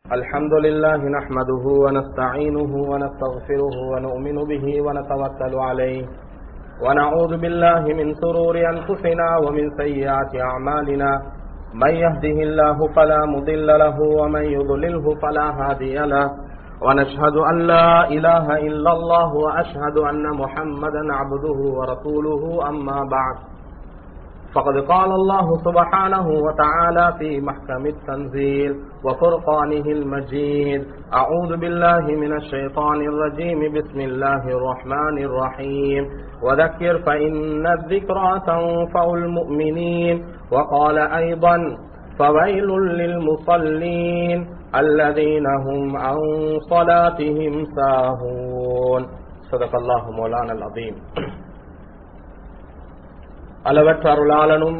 الحمد لله نحمده ونستعينه ونستغفره ونؤمن به ونتوكل عليه ونعوذ بالله من سرور أنفسنا ومن سيئات أعمالنا من يهده الله فلا مضل له ومن يضلله فلا هادي له ونشهد أن لا إله إلا الله وأشهد أن محمدا عبده ورسوله أما بعد فقد قال الله سبحانه وتعالى في محكم التنزيل وفرقانه المجيد أعوذ بالله من الشيطان الرجيم بسم الله الرحمن الرحيم وذكر فإن الذكرى تنفع المؤمنين وقال أيضا فويل للمصلين الذين هم عن صلاتهم ساهون صدق الله مولانا العظيم அளவற்ற அருளாளனும்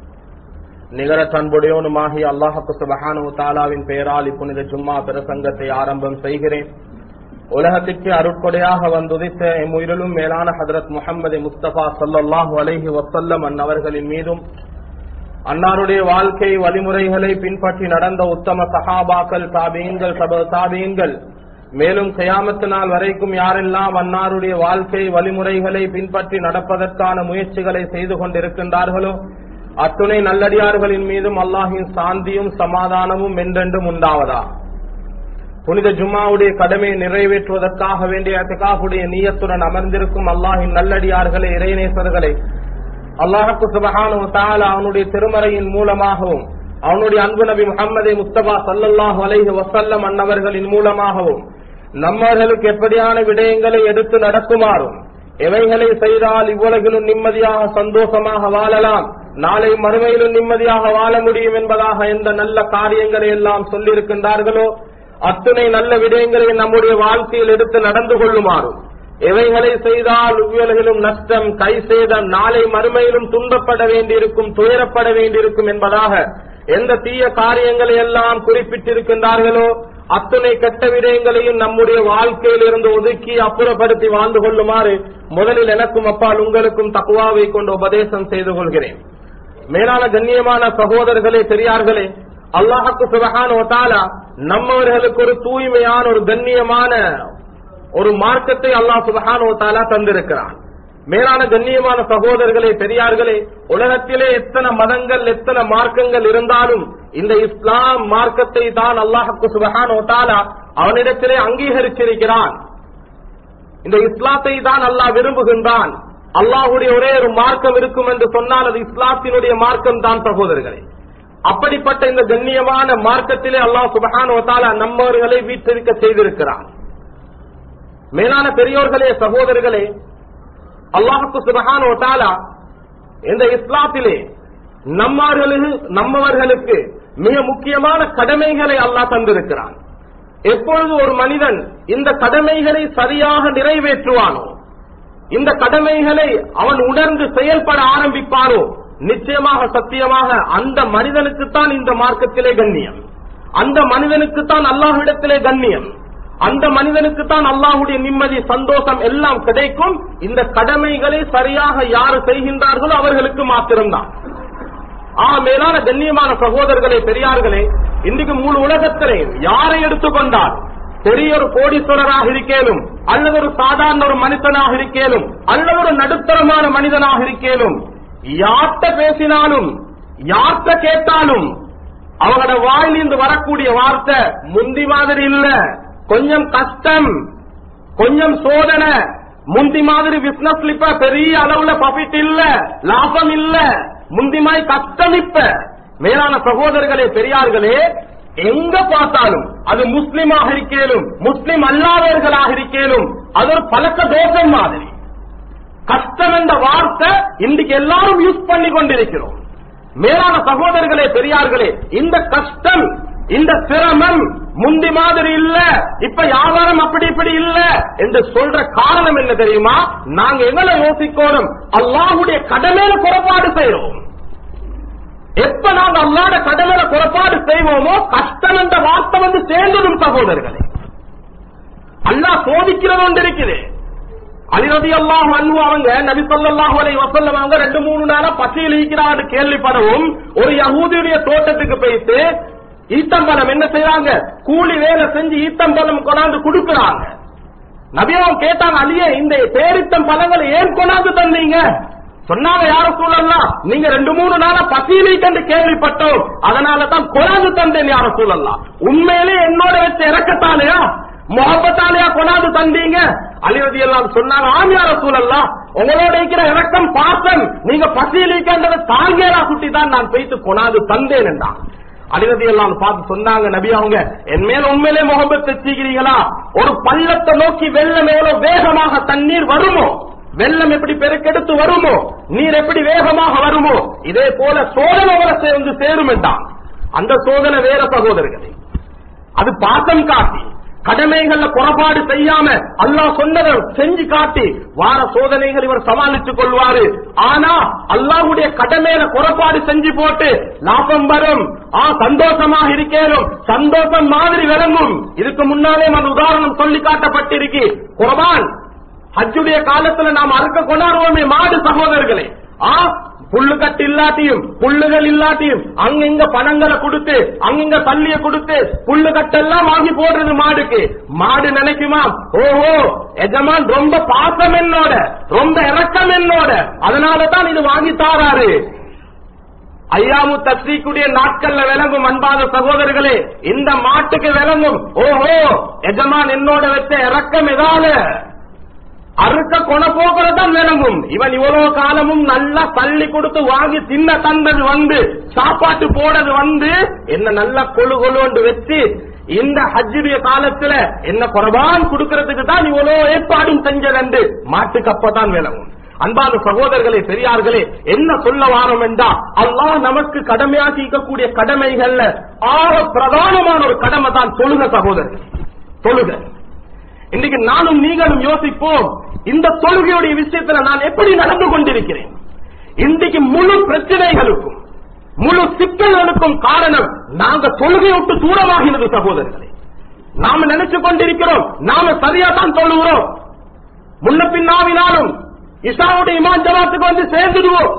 நிகர தன்புடையவனுமாகிய அல்லாஹப்பு சுபஹானு தாலாவின் பெயரால் இப்புனித ஜும்மா பிரசங்கத்தை ஆரம்பம் செய்கிறேன் உலகத்திற்கு அருட்கொடையாக வந்துதித்த எம் உயிரிலும் மேலான ஹதரத் முகமது முஸ்தபா சல்லாஹூ அலைஹி வசல்லம் அன்னவர்களின் மீதும் அன்னாருடைய வாழ்க்கை வழிமுறைகளை பின்பற்றி நடந்த உத்தம சஹாபாக்கள் தாபீன்கள் சப தாபீன்கள் மேலும் கயாமத்து நாள் வரைக்கும் யாரெல்லாம் அன்னாருடைய வாழ்க்கை வழிமுறைகளை பின்பற்றி நடப்பதற்கான முயற்சிகளை செய்து கொண்டிருக்கின்றார்களோ அத்துணை நல்லடியார்களின் மீதும் அல்லாஹின் சாந்தியும் சமாதானமும் என்றென்றும் உண்டாவதா புனித ஜும்மாவுடைய கடமையை நிறைவேற்றுவதற்காக வேண்டிய அத்திகாவுடைய நீயத்துடன் அமர்ந்திருக்கும் அல்லாஹின் நல்லடியார்களே இறைநேசர்களே அல்லாஹுக்கு சுபஹானு தாலா அவனுடைய திருமறையின் மூலமாகவும் அவனுடைய அன்பு நபி முகமது முஸ்தபா சல்லல்லாஹு அலைஹி வசல்லம் அன்னவர்களின் மூலமாகவும் நம்மவர்களுக்கு எப்படியான விடயங்களை எடுத்து நடக்குமாறும் எவைகளை செய்தால் இவ்வுலகிலும் நிம்மதியாக சந்தோஷமாக வாழலாம் நாளை மறுமையிலும் நிம்மதியாக வாழ முடியும் என்பதாக எந்த நல்ல காரியங்களை எல்லாம் சொல்லியிருக்கின்றார்களோ அத்துணை நல்ல விடயங்களை நம்முடைய வாழ்க்கையில் எடுத்து நடந்து கொள்ளுமாறும் எவைகளை செய்தால் உலகிலும் நஷ்டம் கை சேதம் நாளை மறுமையிலும் துன்பப்பட வேண்டியிருக்கும் துயரப்பட வேண்டியிருக்கும் என்பதாக எந்த தீய காரியங்களை எல்லாம் குறிப்பிட்டிருக்கின்றார்களோ அத்துணை கெட்ட விடயங்களையும் நம்முடைய வாழ்க்கையில் இருந்து ஒதுக்கி அப்புறப்படுத்தி வாழ்ந்து கொள்ளுமாறு முதலில் எனக்கும் அப்பால் உங்களுக்கும் தக்குவாவை கொண்டு உபதேசம் செய்து கொள்கிறேன் மேலான கண்ணியமான சகோதரர்களே பெரியார்களே அல்லாஹுக்கு சுபகான ஒத்தாலா நம்மவர்களுக்கு ஒரு தூய்மையான ஒரு கண்ணியமான ஒரு மார்க்கத்தை அல்லாஹ் சுபகான ஒத்தாலா தந்திருக்கிறான் மேலான கண்ணியமான சகோதரர்களே பெரியார்களே உலகத்திலே எத்தனை மதங்கள் எத்தனை மார்க்கங்கள் இருந்தாலும் இந்த இஸ்லாம் மார்க்கத்தை தான் அல்லாஹுக்கு சுபஹான் ஓட்டாலா அவனிடத்திலே அங்கீகரிச்சிருக்கிறான் இந்த இஸ்லாத்தை தான் அல்லாஹ் விரும்புகின்றான் அல்லாஹுடைய ஒரே ஒரு மார்க்கம் இருக்கும் என்று சொன்னால் அது இஸ்லாத்தினுடைய மார்க்கம் தான் சகோதரர்களே அப்படிப்பட்ட இந்த கண்ணியமான மார்க்கத்திலே அல்லாஹ் சுபஹான் ஓட்டாலா நம்மவர்களை வீற்றிருக்க செய்திருக்கிறான் மேலான பெரியோர்களே சகோதரர்களே அல்லாஹுக்கு சுபஹான் ஓட்டாலா இந்த இஸ்லாத்திலே நம்மவர்களுக்கு நம்மவர்களுக்கு மிக முக்கியமான கடமைகளை அல்லாஹ் தந்திருக்கிறான் எப்பொழுது ஒரு மனிதன் இந்த கடமைகளை சரியாக நிறைவேற்றுவானோ இந்த கடமைகளை அவன் உணர்ந்து செயல்பட ஆரம்பிப்பானோ நிச்சயமாக சத்தியமாக அந்த மனிதனுக்குத்தான் இந்த மார்க்கத்திலே கண்ணியம் அந்த மனிதனுக்குத்தான் அல்லாஹ்விடத்திலே கண்ணியம் அந்த மனிதனுக்கு தான் அல்லாஹுடைய நிம்மதி சந்தோஷம் எல்லாம் கிடைக்கும் இந்த கடமைகளை சரியாக யார் செய்கின்றார்களோ அவர்களுக்கு மாத்திரம்தான் ஆ மேலான கண்ணியமான சகோதரர்களே பெரியார்களே இன்றைக்கு முழு உலகத்திலே யாரை எடுத்துக்கொண்டால் பெரிய ஒரு கோடீஸ்வரராக இருக்கேனும் அல்லது ஒரு சாதாரண ஒரு மனிதனாக இருக்கேனும் அல்லது ஒரு நடுத்தரமான மனிதனாக இருக்கேனும் யார்கிட்ட பேசினாலும் யார்கிட்ட கேட்டாலும் அவங்களோட வாயிலிருந்து வரக்கூடிய வார்த்தை முந்தி மாதிரி இல்ல கொஞ்சம் கஷ்டம் கொஞ்சம் சோதனை முந்தி மாதிரி பிசினஸ் இப்ப பெரிய அளவுல ப்ராஃபிட் இல்ல லாபம் இல்ல முந்தி மாதிரி கஷ்டம் இப்ப மேலான சகோதரர்களே பெரியார்களே எங்க பார்த்தாலும் அது முஸ்லிமாக இருக்கேனும் முஸ்லிம் அல்லாதவர்களாக இருக்கேனும் அது ஒரு பழக்க தோஷம் மாதிரி கஷ்டம் என்ற வார்த்தை இன்றைக்கு எல்லாரும் யூஸ் பண்ணி கொண்டிருக்கிறோம் மேலான சகோதரர்களே பெரியார்களே இந்த கஷ்டம் இந்த சிரமம் முந்தி மாதிரி இல்ல இப்ப வியாபாரம் அப்படி இப்படி இல்ல என்று சொல்ற காரணம் என்ன தெரியுமா நாங்க எங்களை யோசிக்கணும் அல்லாஹுடைய கடமையில குறைபாடு செய்யறோம் எப்ப நாங்க அல்லாட கடமையில குறைபாடு செய்வோமோ கஷ்டம் என்ற வார்த்தை வந்து சேர்ந்ததும் சகோதரர்களே அல்லாஹ் சோதிக்கிறது ஒன்று இருக்குது அலிரதி அல்லாஹ் அன்பு அவங்க நபி சொல்லாஹு அலை வசல்லம் அவங்க ரெண்டு மூணு நாளா பச்சையில் இருக்கிறான்னு கேள்விப்படவும் ஒரு யகூதியுடைய தோட்டத்துக்கு போயிட்டு ஈத்தம்பலம் என்ன செய்றாங்க கூலி வேலை செஞ்சு ஈத்தம்பலம் கொண்டாந்து கொடுக்கறாங்க நபியாவும் கேட்டாங்க அலியே இந்த பேரித்தம் பழங்களை ஏன் கொண்டாந்து தந்தீங்க சொன்னாங்க யார சூழல்லாம் நீங்க ரெண்டு மூணு நாளா பசியிலை கண்டு கேள்விப்பட்டோம் அதனால தான் கொண்டாந்து தந்தேன் யார சூழல்லாம் உண்மையிலே என்னோட வச்சு இறக்கத்தாலையா முகப்பத்தாலையா கொண்டாந்து தந்தீங்க அலிரதி எல்லாம் சொன்னாங்க ஆம் யார சூழல்லாம் உங்களோட இருக்கிற இறக்கம் பாசம் நீங்க பசியிலை கண்டதை தாங்கேரா குட்டி தான் நான் போயிட்டு கொண்டாந்து தந்தேன் என்றான் அலிரதி எல்லாம் பார்த்து சொன்னாங்க நபி அவங்க என் மேல உண்மையிலே முகம்பத் வச்சுக்கிறீங்களா ஒரு பள்ளத்தை நோக்கி வெள்ளம் எவ்வளவு வேகமாக தண்ணீர் வருமோ வெள்ளம் எப்படி பெருக்கெடுத்து வருமோ நீர் எப்படி வேகமாக வருமோ இதே போல சோதனை வர சேர்ந்து சேரும் என்றான் அந்த சோதனை வேற சகோதரர்களே அது பாசம் காட்டி கடமைகள்ல குறைபாடு செய்யாம அல்லாஹ் சொன்னதை செஞ்சு காட்டி வார சோதனைகள் இவர் சமாளித்துக் கொள்வாரு ஆனா அல்லாஹ்வுடைய கடமையில குறைபாடு செஞ்சு போட்டு லாபம் வரும் ஆ சந்தோஷமாக இருக்கேனும் சந்தோஷம் மாதிரி விளங்கும் இதுக்கு முன்னாலே அந்த உதாரணம் சொல்லி காட்டப்பட்டிருக்கு குர்பான் ஹஜ்ஜுடைய காலத்துல நாம் அறுக்க கொண்டாடுவோமே மாடு சகோதரர்களே ஆ புல்லு கட்டு இல்லாட்டியும் புல்லுகள் இல்லாட்டியும் அங்கிங்க பணங்களை கொடுத்து அங்கிங்க தள்ளிய கொடுத்து புல்லு கட்டெல்லாம் வாங்கி போடுறது மாடுக்கு மாடு நினைக்குமா ஓஹோ எஜமான் ரொம்ப பாசம் என்னோட ரொம்ப இறக்கம் என்னோட அதனால தான் இது வாங்கி தாராரு ஐயாமு தஸ்ரீக்குடைய நாட்கள்ல விளங்கும் அன்பாத சகோதரர்களே இந்த மாட்டுக்கு விளங்கும் ஓஹோ எஜமான் என்னோட வச்ச இறக்கம் எதால அறுக்க கொண போக்குறதான் விளங்கும் இவன் இவ்வளவு காலமும் நல்லா தள்ளி கொடுத்து வாங்கி தின்ன தந்தது வந்து சாப்பாட்டு போனது வந்து என்ன நல்லா கொழு கொழுன்னு வச்சு இந்த ஹஜ்ஜுடைய காலத்துல என்ன குரபான் கொடுக்கறதுக்கு தான் இவ்வளவு ஏற்பாடும் செஞ்சதென்று மாட்டுக்கு அப்பதான் விளங்கும் அன்பான சகோதரர்களே பெரியார்களே என்ன சொல்ல வாரம் என்றா அல்லாஹ் நமக்கு கடமையாக்கி இருக்கக்கூடிய கடமைகள்ல ஆக பிரதானமான ஒரு கடமை தான் தொழுக சகோதரர்கள் தொழுக இன்னைக்கு நானும் நீங்களும் யோசிப்போம் இந்த தொழுகையுடைய விஷயத்துல நான் எப்படி நடந்து கொண்டிருக்கிறேன் இன்றைக்கு முழு பிரச்சனைகளுக்கும் முழு சிக்கல்களுக்கும் காரணம் நாங்க தொழுகை விட்டு தூரமாகினது சகோதரர்களே நாம நினைச்சு கொண்டிருக்கிறோம் நாம சரியா தான் தொழுகிறோம் முன்ன பின்னாவினாலும் இசாவுடைய இமான் ஜமாத்துக்கு வந்து சேர்ந்துடுவோம்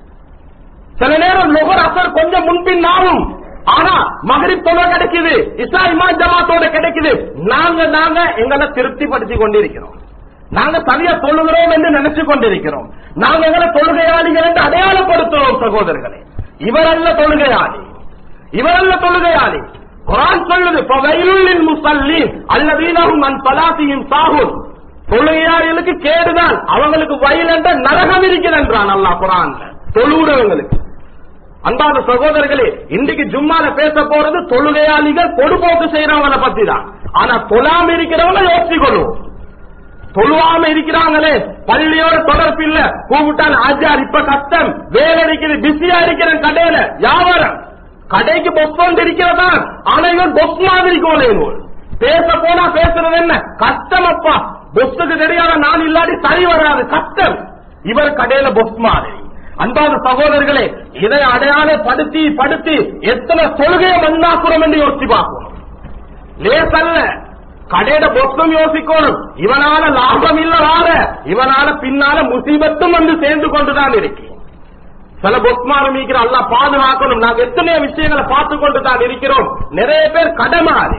சில நேரம் நுகர் அசர் கொஞ்சம் முன்பின் ஆகும் ஆனா மகரிப் தொலை கிடைக்குது இசா இமான் ஜமாத்தோட கிடைக்குது நாங்க நாங்க எங்களை திருப்திப்படுத்தி கொண்டிருக்கிறோம் நாங்க சரியா தொழுகிறோம் என்று நினைச்சு கொண்டிருக்கிறோம் நாங்க எங்களை தொழுகையாளிகள் என்று அடையாளப்படுத்துறோம் சகோதரர்களே இவரல்ல தொழுகையாளி இவரல்ல தொழுகையாளி குரான் சொல்லுது "ஃபவைலுல்லில் முஸல்லீன் அல்லதீனஹும் அன் ஸலாத்திஹிம் சாஹூன் தொழுகையாளிகளுக்கு கேடுதான் அவங்களுக்கு வயல் என்ற நரகம் இருக்கிறான் அல்லாஹ் குரான்ல தொழுகிறவங்களுக்கு அன்பான சகோதரர்களே இன்றைக்கு ஜும்மால பேச போறது தொழுகையாளிகள் பொடுபோக்கு செய்யறவங்களை பத்தி தான் ஆனா தொழாம இருக்கிறவங்க யோசிக்கொள்ளும் தொழுவாம இருக்கிறாங்களே பள்ளியோட தொடர்பு இல்ல கூப்பிட்டான் ஆஜார் இப்ப கஷ்டம் வேலை இருக்குது பிஸியா இருக்கிறேன் கடையில வியாபாரம் கடைக்கு பொஸ் வந்து இருக்கிறதா ஆனா இவன் பொஸ் மாதிரி கோலேன் பேச போனா பேசுறது என்ன கஷ்டம் அப்பா பொஸ்ஸுக்கு தெரியாத நான் இல்லாட்டி சரி வராது கஷ்டம் இவர் கடையில பொஸ் மாதிரி அன்பான சகோதரர்களே இதை அடையாளப்படுத்தி படுத்தி எத்தனை தொழுகையை மண்ணாக்குறோம் என்று யோசிச்சு பார்க்கணும் லேசல்ல கடையில பொஸ்தும் யோசிக்கணும் இவனால லாபம் இல்ல வார இவனால பின்னால முசீபத்தும் வந்து சேர்ந்து கொண்டுதான் இருக்கு சில பொஸ்மாரும் இருக்கிற அல்லா பாதுகாக்கணும் நாங்க எத்தனையோ விஷயங்களை பார்த்து கொண்டு தான் இருக்கிறோம் நிறைய பேர் கடமாறி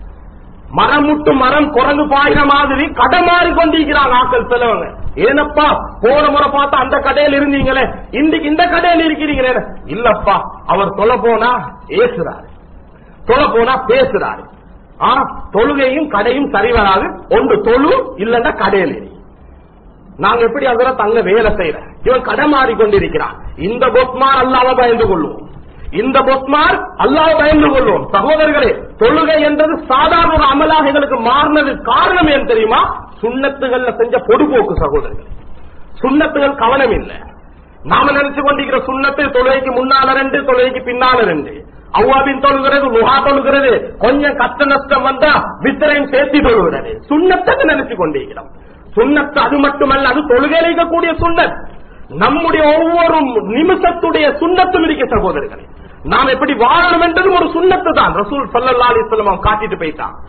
மரம் முட்டு மரம் குரங்கு பாயிற மாதிரி கடமாறி கொண்டிருக்கிறாங்க ஆக்கள் சிலவங்க ஏனப்பா போன முறை பார்த்தா அந்த கடையில் இருந்தீங்களே இன்னைக்கு இந்த கடையில் இருக்கிறீங்களே இல்லப்பா அவர் சொல்ல போனா ஏசுறாரு சொல்ல போனா பேசுறாரு ஆ தொழுகையும் கடையும் சரி வராது ஒன்று தொழு இல்லன்னா கடையில் இரு. நாங்க எப்படி அதில் தங்க வேலை செய்யற இவன் கடை மாறி கொண்டிருக்கிறான் இந்த பொஸ்மார் அல்லாம பயந்து கொள்வோம் இந்த பொஸ்மார் அல்லாஹ் பயந்து கொள்வோம் சகோதரர்களே தொழுகை என்றது சாதாரண ஒரு அமலாக எங்களுக்கு மாறினது காரணம் ஏன் தெரியுமா சுண்ணத்துகள்ல செஞ்ச பொடுபோக்கு சகோதரர்கள் சுண்ணத்துகள் கவனம் இல்லை நாம நினைச்சு கொண்டிருக்கிற சுண்ணத்து தொழுகைக்கு முன்னால ரெண்டு தொழுகைக்கு பின்னால ரெண்டு அவ்வாபின் தொழுகிறது லுஹா தொழுகிறது கொஞ்சம் கஷ்ட நஷ்டம் வந்தா வித்திரையும் சேர்த்து தொழுகிறது சுண்ணத்தை நினைச்சு கொண்டிருக்கிறோம் சுண்ணத்து அது மட்டுமல்ல அது தொழுகையில் இருக்கக்கூடிய சுண்ணத் நம்முடைய ஒவ்வொரு நிமிஷத்துடைய சுண்ணத்தும் இருக்க சகோதரர்களே நாம் எப்படி வாழணும் என்றதும் ஒரு சுண்ணத்து தான் ரசூல் சல்லல்லா அலிஸ்லாம் அவன் காட்டிட்டு போயிட்டான்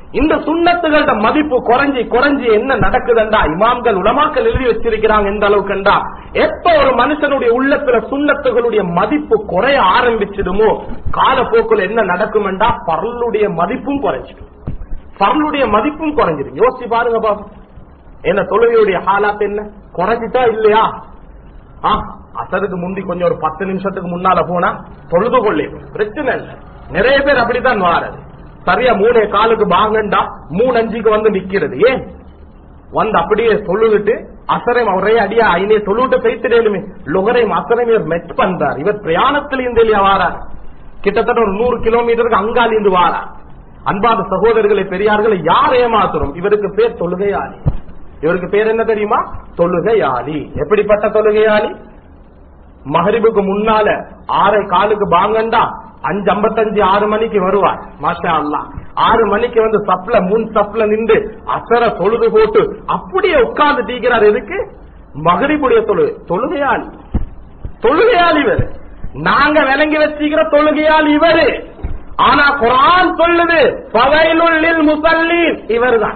இந்த சுண்ணத்துகளோட மதிப்பு குறைஞ்சி குறைஞ்சி என்ன நடக்குதுண்டா இமாம்கள் உலமாக்கள் எழுதி வச்சிருக்கிறாங்க எந்த அளவுக்குண்டா எப்ப ஒரு மனுஷனுடைய உள்ளத்துல சுண்ணத்துகளுடைய மதிப்பு குறைய ஆரம்பிச்சிடுமோ காலப்போக்குல என்ன நடக்குமெண்டா பரலுடைய மதிப்பும் குறைஞ்சிடும் பரலுடைய மதிப்பும் குறைஞ்சிடும் யோசிச்சு பாருங்க பாபு என்ன தொழுகையுடைய ஹாலாத் என்ன குறைஞ்சிட்டா இல்லையா ஆ, அசருக்கு முந்தி கொஞ்சம் ஒரு பத்து நிமிஷத்துக்கு முன்னால போனா தொழுது கொள்ளே பிரச்சனை இல்லை நிறைய பேர் அப்படித்தான் வாரது சரியா மூணே காலுக்கு வாங்கண்டா மூணு அஞ்சுக்கு வந்து நிக்கிறது ஏன் வந்து அப்படியே சொல்லுவிட்டு அசரையும் ஒரே அடியா ஐனே சொல்லிட்டு பேசிடலுமே லுகரையும் அசரையும் இவர் மெச் பண்றார் இவர் பிரயாணத்துல இருந்து இல்லையா வாரார் கிட்டத்தட்ட ஒரு நூறு கிலோமீட்டருக்கு அங்கால இருந்து வாரார் அன்பாத சகோதரர்களை பெரியார்களை யார் ஏமாத்துறோம் இவருக்கு பேர் தொழுகையாளி இவருக்கு பேர் என்ன தெரியுமா தொழுகையாளி எப்படிப்பட்ட தொழுகையாளி மகரிபுக்கு முன்னால ஆறை காலுக்கு பாங்கண்டா அஞ்சு ஐம்பத்தஞ்சு ஆறு மணிக்கு வருவார் மாஷா அல்லா ஆறு மணிக்கு வந்து சப்ல முன் சப்ல நின்று அசர தொழுது போட்டு அப்படியே உட்கார்ந்து தீக்கிறார் எதுக்கு மகரிபுடைய தொழுகை தொழுகையாளி தொழுகையாளி இவர் நாங்க விளங்கி வச்சுக்கிற தொழுகையாளி இவரு ஆனா குரான் சொல்லுது பவைலுள்ளில் முசல்லீன் இவர்தான்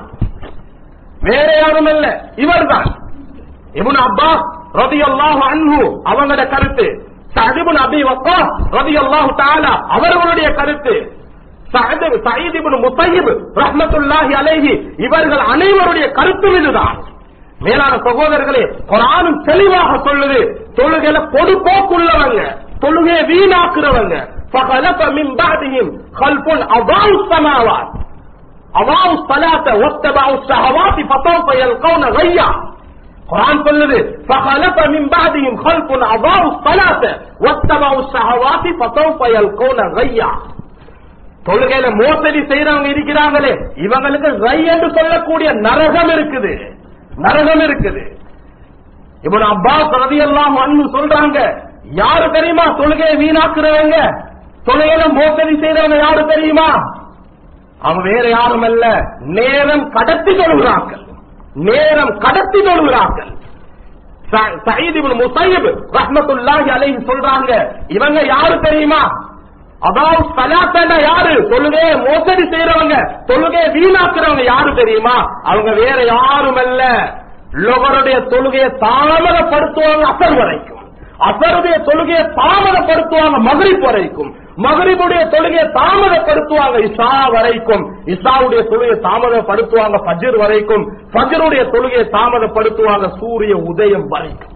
வேற யாரும் இல்ல இவர்தான் இப்னு அப்பாஸ் ரலியல்லாஹு அன்ஹு அவங்களோட கருத்து சஅத் இப்னு அபி வக்காஸ் ரலியல்லாஹு தஆலா அவர்களுடைய கருத்து சஅத் சயீத் இப்னு முஸையிப் ரஹ்மத்துல்லாஹி அலைஹி இவர்கள் அனைவருடைய கருத்தும் இதுதான் மேலான சகோதரர்களே குர்ஆனும் தெளிவாக சொல்லுது தொழுகையில பொதுப்போக்குள்ளவங்க தொழுகையை வீணாக்குறவங்க فخلف من بعدهم خلف أضاعوا السماوات أضاعوا الصلاة واتبعوا الشهوات فسوف يلقون غيا குரான் சொல்லுது فخلف من بعدهم خلف أضاعوا الصلاة واتبعوا الشهوات فسوف يلقون غيا தொழுகையில மோசடி செய்யறவங்க இருக்கிறாங்களே இவங்களுக்கு ரை என்று சொல்லக்கூடிய நரகம் இருக்குது நரகம் இருக்குது இவன் அப்பாஸ் ரதியெல்லாம் அன்பு சொல்றாங்க யாரு தெரியுமா தொழுகையை வீணாக்குறவங்க தொழுகையில மோசடி செய்யறவங்க யாரு தெரியுமா அவங்க வேற யாரும் அல்ல நேரம் கடத்தி தொழுகிறார்கள் நேரம் கடத்தி தொழுகிறார்கள் ச- சயீத் இப்னு முஸையிப் ரஹ்மத்துல்லாஹி அலைஹி சொல்றாங்க இவங்க யாரு தெரியுமா அதாவது சலாத்தண்டா யாரு தொழுகைய மோசடி செய்யறவங்க தொழுகையை வீணாக்குறவங்க யாரு தெரியுமா அவங்க வேற யாரும் அல்ல லொகருடைய தொழுகையை தாமதப்படுத்துவாங்க அசர் வரைக்கும் அசருடைய தொழுகையை தாமதப்படுத்துவாங்க மகரிப் வரைக்கும் மகரிபுடைய தொழுகையை தாமதப்படுத்துவாங்க இஷா வரைக்கும் இஷாவுடைய தொழுகையை தாமதப்படுத்துவாங்க ஃபஜ்ர் வரைக்கும் ஃபஜ்ருடைய தொழுகையை தாமதப்படுத்துவாங்க சூரிய உதயம் வரைக்கும்